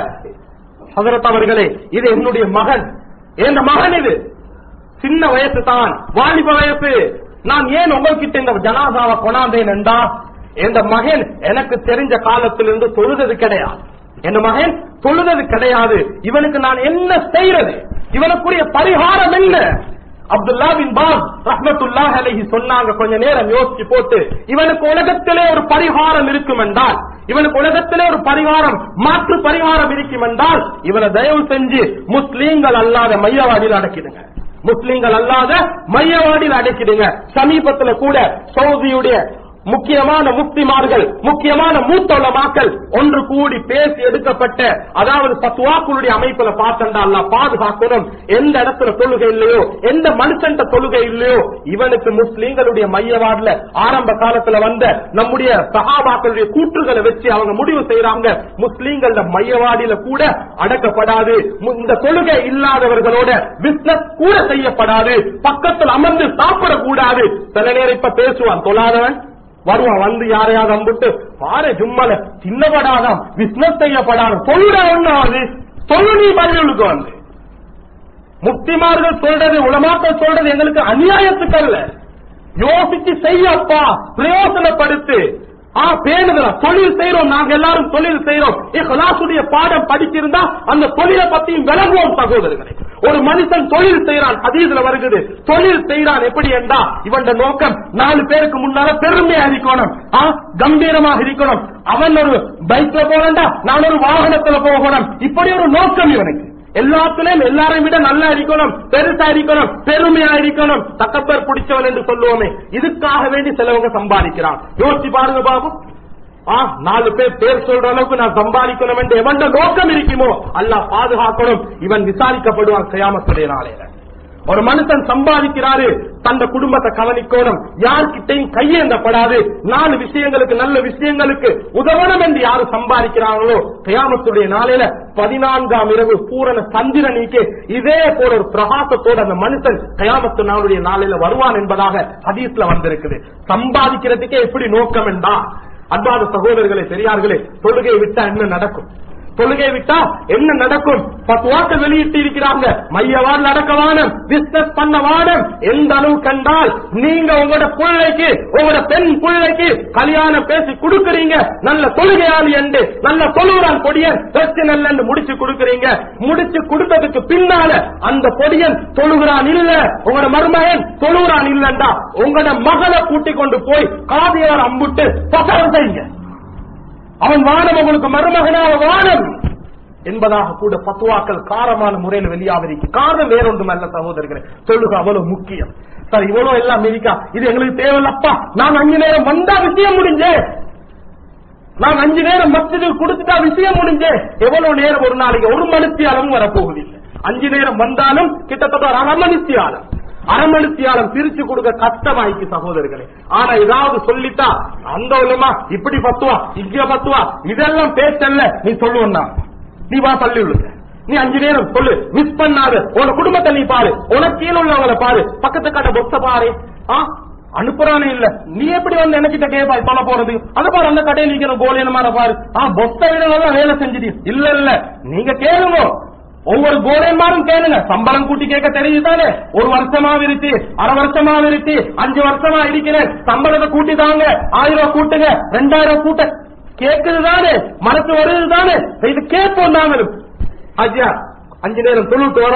ஹசரத் அவர்களே இது என்னுடைய மகன் என் மகன் இது சின்ன வயசு தான் வாலிப வயசு நான் ஏன் உங்ககிட்ட இந்த ஜனாதாவை கொண்டாந்தேன் என்றா எந்த மகன் எனக்கு தெரிஞ்ச காலத்திலிருந்து தொழுதது கிடையாது என் மகன் தொழுதது கிடையாது இவனுக்கு நான் என்ன செய்யறது இவனுக்குரிய பரிகாரம் என்ன அப்துல்லா பின் பாஸ் ரஹ்மத்துல்லா அலைஹி சொன்னாங்க கொஞ்ச நேரம் யோசிச்சு போட்டு இவனுக்கு உலகத்திலே ஒரு பரிகாரம் இருக்கும் என்றால் இவனுக்கு உலகத்திலே ஒரு பரிகாரம் மாற்று பரிகாரம் இருக்கும் என்றால் இவனை தயவு செஞ்சு முஸ்லீம்கள் அல்லாத மையவாதியில் அடக்கிடுங்க முஸ்லீம்கள் அல்லாத மையவாடியில் அடைக்கிடுங்க சமீபத்துல கூட சவுதியுடைய முக்கியமான முக்திமார்கள் முக்கியமான மூத்தோளமாக்கள் ஒன்று கூடி பேசி எடுக்கப்பட்ட அதாவது பத்துவாக்களுடைய அமைப்புல பார்த்தா அல்ல பாதுகாக்கணும் எந்த இடத்துல தொழுகை இல்லையோ எந்த மனுஷன் தொழுகை இல்லையோ இவனுக்கு முஸ்லீம்களுடைய மையவாடுல ஆரம்ப காலத்துல வந்த நம்முடைய சகாபாக்களுடைய கூற்றுகளை வச்சு அவங்க முடிவு செய்யறாங்க முஸ்லீம்கள மையவாடியில கூட அடக்கப்படாது மு- இந்த தொழுகை இல்லாதவர்களோட பிசினஸ் கூட செய்யப்படாது பக்கத்தில் அமர்ந்து சாப்பிடக்கூடாது சில நேரம் இப்ப பேசுவான் தொழாதவன் வருவான் வந்து யாரையாவது அம்பிட்டு பாரு ஜும்மல சின்னப்படாதான் பிசினஸ் செய்யப்படாது சொல்ற ஒண்ணாவது சொல்லு நீ பள்ளிகளுக்கு வந்து முக்திமார்கள் சொல்றது உலமாக்கள் சொல்றது எங்களுக்கு அநியாயத்துக்கு அல்ல யோசிச்சு செய்யப்பா பிரயோசனப்படுத்து ஆ பேணுதலா தொழில் செய்யறோம் நாங்க எல்லாரும் தொழில் செய்யறோம் இஹ்லாசுடைய பாடம் படிச்சிருந்தா அந்த தொழிலை பத்தியும் விளங்குவோம் சகோதரர்களே ஒரு மனுஷன் தொழில் செய்யறான் ஹதீஸ்ல வருகிறது தொழில் செய்யறான் எப்படி என்றா இவன் நோக்கம் நாலு பேருக்கு முன்னால பெருமையா இருக்கணும் ஆ, கம்பீரமாக இருக்கணும் அவன் ஒரு பைக்ல போறா நான் ஒரு வாகனத்துல போகணும் இப்படி ஒரு நோக்கம் இவனுக்கு எல்லாத்துலயும் எல்லாரையும் விட நல்லா இருக்கணும் பெருசா இருக்கணும் பெருமையா இருக்கணும் தக்கப்பேர் பிடிச்சவன் என்று சொல்லுவோமே இதுக்காக வேண்டி சிலவங்க சம்பாதிக்கிறான் யோசிச்சு பாருங்க பாபு ஆ நாலு பேர் பேர் சொல்ற அளவுக்கு நான் சம்பாதிக்கணும் என்று எவன் நோக்கம் இருக்குமோ அல்லாஹ் பாதுகாக்கணும் இவன் விசாரிக்கப்படுவான் கயாமத்துடைய நாளையில ஒரு மனுஷன் சம்பாதிக்கிறாரு தந்த குடும்பத்தை கவனிக்கணும் யார்கிட்டையும் கையேந்தப்படாது நாலு விஷயங்களுக்கு நல்ல விஷயங்களுக்கு உதவணும் என்று யாரு சம்பாதிக்கிறாங்களோ கயாமத்துடைய நாளையில பதினான்காம் இரவு பூரண சந்திரனிக்கு இதே போல ஒரு பிரகாசத்தோட அந்த மனுஷன் கயாமத்து நாளுடைய நாளையில வருவான் என்பதாக ஹதீஸ்ல வந்திருக்குது சம்பாதிக்கிறதுக்கே எப்படி நோக்கம் என்றா அன்பான சகோதரர்களே பெரியார்களே தொழுகையை விட்டா என்ன நடக்கும் தொழுகை விட்டா என்ன நடக்கும் பத்துவாக்க வெளியிட்டு இருக்கிறாங்க மையவாடு நடக்க வானம் பிசினஸ் பண்ண வானம் எந்த அளவு கண்டால் நீங்க உங்களோட பிள்ளைக்கு உங்களோட பெண் பிள்ளைக்கு கல்யாணம் பேசி கொடுக்கறீங்க நல்ல தொழுகையாளி என்று நல்ல தொழுகிறான் பொடியன் பிரச்சனை இல்லைன்னு முடிச்சு கொடுக்கறீங்க முடிச்சு கொடுத்ததுக்கு பின்னால அந்த பொடியன் தொழுகிறான் இல்ல உங்களோட மருமகன் தொழுகிறான் இல்லண்டா உங்களோட மகளை கூட்டிக் கொண்டு போய் காதியார் அம்புட்டு பசரம் செய்யுங்க அவன் வானம் உங்களுக்கு மருமகனாக வானம் என்பதாக கூட பத்துவாக்கள் காரமான முறையில் வெளியாவிருக்கு காரணம் வேறொன்றும் அல்ல சகோதரர்களே சொல்லுக அவ்வளவு முக்கியம் சார் இவ்வளவு எல்லாம் அமெரிக்கா இது எங்களுக்கு தேவையில்லப்பா நான் அஞ்சு நேரம் வந்தா விஷயம் முடிஞ்சே நான் அஞ்சு நேரம் மஸ்ஜிது கொடுத்துட்டா விஷயம் முடிஞ்சே எவ்வளவு நேரம் ஒரு நாளைக்கு ஒரு மணித்தியாலும் வரப்போவதில்லை அஞ்சு நேரம் வந்தாலும் கிட்டத்தட்ட ஒரு அரை மணித்தியாலம் அரை மணித்தியாலம் பிரிச்சு கொடுக்க கஷ்டமாயிக்கு சகோதரர்களே ஆனா ஏதாவது சொல்லிட்டா அந்த உலமா இப்படி பத்துவா இங்க பத்துவா இதெல்லாம் பேச்சல்ல நீ சொல்லுவா நீ வா தள்ளி விழுங்க நீ அஞ்சு நேரம் சொல்லு மிஸ் பண்ணாத உன குடும்பத்தை நீ பாரு உனக்கு கீழே உள்ளவங்களை பாரு பக்கத்து கடை பொத்த பாரு ஆ அனுப்புறானே இல்ல நீ எப்படி வந்து எனக்கிட்ட கேப்பா சொல்ல போறது அது பாரு அந்த கடையில் நிக்கிற கோலியனமான பாரு ஆ பொத்த விட நல்லா வேலை செஞ்சுட்டு இல்ல இல்ல நீங்க கேளுங்க ஒவ்வொரு கோலையன்மாரும் கேளுங்க சம்பளம் கூட்டி கேட்க தெரியுதானே ஒரு வருஷமா இருக்கு அரை வருஷமா இருக்கு அஞ்சு வருஷமா இருக்கிறேன் சம்பளத்தை கூட்டி தாங்க ஆயிரம் ரூபாய் கூட்டுங்க ரெண்டாயிரம் கூட்ட கேட்குது தானே மனசு வருது தானே இது கேட்போம் நாங்களும் ஐயா அஞ்சு நேரம் தொழுவிட்டு வரவா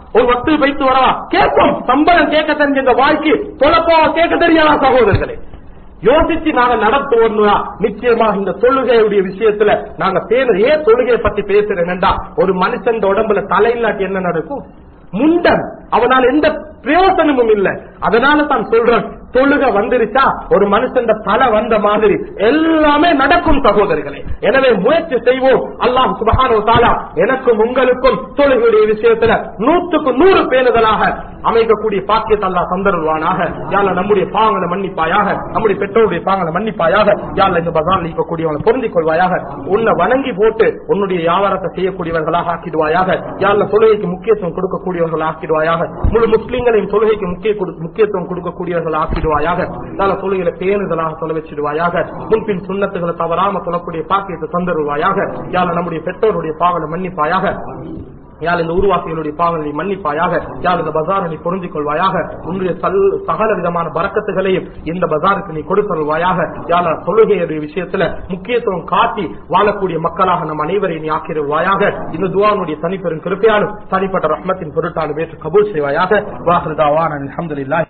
ஒரு வத்து வைத்து வரவா கேட்போம் சம்பளம் கேட்க தெரிஞ்ச இந்த வாழ்க்கை தொலைப்போவா கேட்க தெரியாதா சகோதரர்களே யோசிச்சு நாங்க நடத்துவோம்னா நிச்சயமாக இந்த தொழுகையுடைய விஷயத்துல நாங்க பேரு ஏன் தொழுகையை பத்தி பேசுறேன்டா ஒரு மனுஷன் உடம்புல தலையில்லாட்டி என்ன நடக்கும் முண்டன் அவனால் எந்த பிரயோசனமும் இல்ல அதனால தான் சொல்றேன் தொழுக வந்துருச்சா ஒரு மனுஷன் தலை வந்த மாதிரி எல்லாமே நடக்கும் சகோதரிகளே எனவே முயற்சி செய்வோம் அல்லாஹ் சுபஹானு தாலா எனக்கும் உங்களுக்கும் தொழுகையுடைய விஷயத்துல நூற்றுக்கு நூறு பேணுதலாக அமைக்கக்கூடிய பாக்கியத்தை அல்லாஹ் தந்தருவானாக யாழ நம்முடைய பாவங்களை மன்னிப்பாயாக நம்முடைய பெற்றோருடைய பாவங்களை மன்னிப்பாயாக யாழ இந்த பசான் நீக்கக்கூடியவங்களை பொருந்திக் கொள்வாயாக உன்னை வணங்கி போட்டு உன்னுடைய வியாபாரத்தை செய்யக்கூடியவர்களாக ஆக்கிடுவாயாக யாழ தொழுகைக்கு முக்கியத்துவம் கொடுக்கக்கூடியவர்களாக ஆக்கிடுவாயாக முழு முஸ்லீம்களையும் தொழுகைக்கு முக்கிய கொடு- முக்கியத்துவம் கொடுக்கக்கூடியவர்கள் ஆக்கிடுவாயாக யாழ தொழுகையில பேணுதலாக சொல்ல வச்சிடுவாயாக முன்பின் சுண்ணத்துகளை தவறாம சொல்லக்கூடிய பாக்கியத்தை தந்தருவாயாக யாழ நம்முடைய பெற்றோருடைய பாவங்களை மன்னிப்பாயாக யாழ் இந்த உருவாக்கிகளுடைய பாவங்களை மன்னிப்பாயாக யாழ் இந்த பஜாரை நீ பொருந்திக் கொள்வாயாக உன்னுடைய சல்- சகல விதமான பறக்கத்துகளையும் இந்த பஜாருக்கு நீ கொடுத்தருள்வாயாக யாழ் தொழுகையுடைய விஷயத்துல முக்கியத்துவம் காட்டி வாழக்கூடிய மக்களாக நம் அனைவரையும் நீ ஆக்கிடுவாயாக இந்த துவானுடைய தனிப்பெரும் கிருப்பையாலும் தனிப்பட்ட ரஹ்மத்தின் பொருட்டாலும் ஏற்று கபூல் செய்வாயாக வாஹிருதாவான் அல்ஹம்துலில்லாஹ்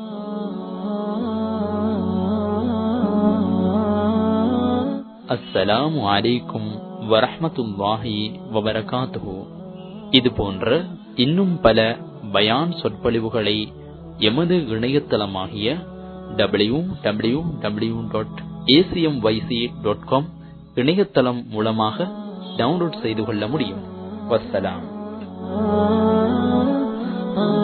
அஸ்ஸலாமு அலைக்கும் வரஹ்மத்துல்லாஹி வபரகாத்துஹு இது போன்ற இன்னும் பல பயான் சொற்பொழிவுகளை எமது இணையதளமாகிய W W W dot ACM YC dot com இணையதளம் மூலமாக டவுன்லோட் செய்து கொள்ள முடியும் வஸ்ஸலாம்